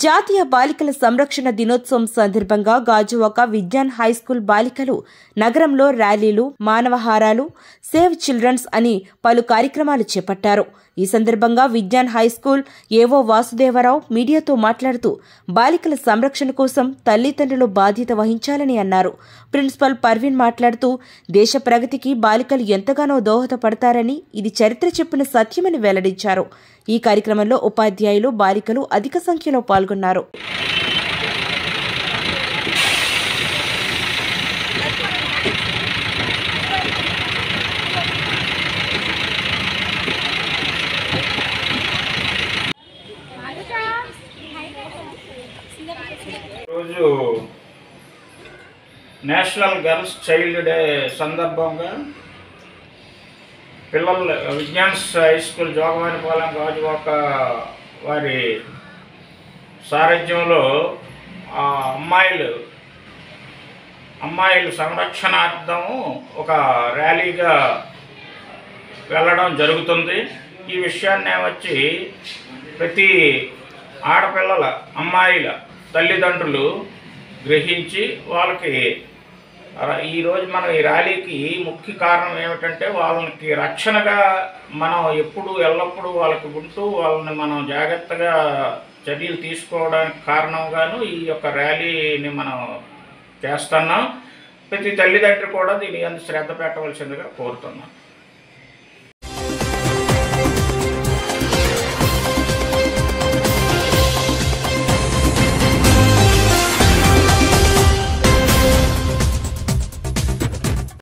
జాతీయ బాలికల సంరక్షణ దినోత్సవం సందర్భంగా గాజువాక విజ్ఞాన్ హై స్కూల్ బాలికలు నగరంలో ర్యాలీలు మానవహారాలు సేవ్ చిల్డ్రన్స్ అని పలు కార్యక్రమాలు చేపట్టారు ఈ సందర్భంగా విజ్ఞాన్ హై స్కూల్ ఏవో వాసుదేవరావు మీడియాతో మాట్లాడుతూ బాలికల సంరక్షణ కోసం తల్లిదండ్రులు బాధ్యత వహించాలని అన్నారు ప్రిన్సిపల్ పర్వీన్ మాట్లాడుతూ దేశ ప్రగతికి బాలికలు ఎంతగానో దోహదపడతారని ఇది చరిత్ర చెప్పిన సత్యమని వెల్లడించారు ఈ కార్యక్రమంలో ఉపాధ్యాయులు బాలికలు అధిక సంఖ్యలో పాల్గొన్నారు రోజు నేషనల్ గర్ల్స్ చైల్డ్ డే సందర్భంగా పిల్లల విజ్ఞాన్ హై స్కూల్ జోగవానిపాలెం గాజువాక వారి సారథ్యంలో ఆ అమ్మాయిలు అమ్మాయిల సంరక్షణార్థము ఒక ర్యాలీగా వెళ్ళడం జరుగుతుంది ఈ విషయాన్ని వచ్చి ప్రతి ఆడపిల్లల అమ్మాయిల తల్లిదండ్రులు గ్రహించి వాళ్ళకి ర- ఈరోజు మనం ఈ ర్యాలీకి ముఖ్య కారణం ఏమిటంటే వాళ్ళకి రక్షణగా మనం ఎప్పుడు ఎల్లప్పుడూ వాళ్ళకి ఉంటూ వాళ్ళని మనం జాగ్రత్తగా చర్యలు తీసుకోవడానికి కారణంగాను ఈ యొక్క ర్యాలీని మనం చేస్తున్నాం ప్రతి తల్లిదండ్రి కూడా దీని అందు శ్రద్ధ పెట్టవలసిందిగా కోరుతున్నాం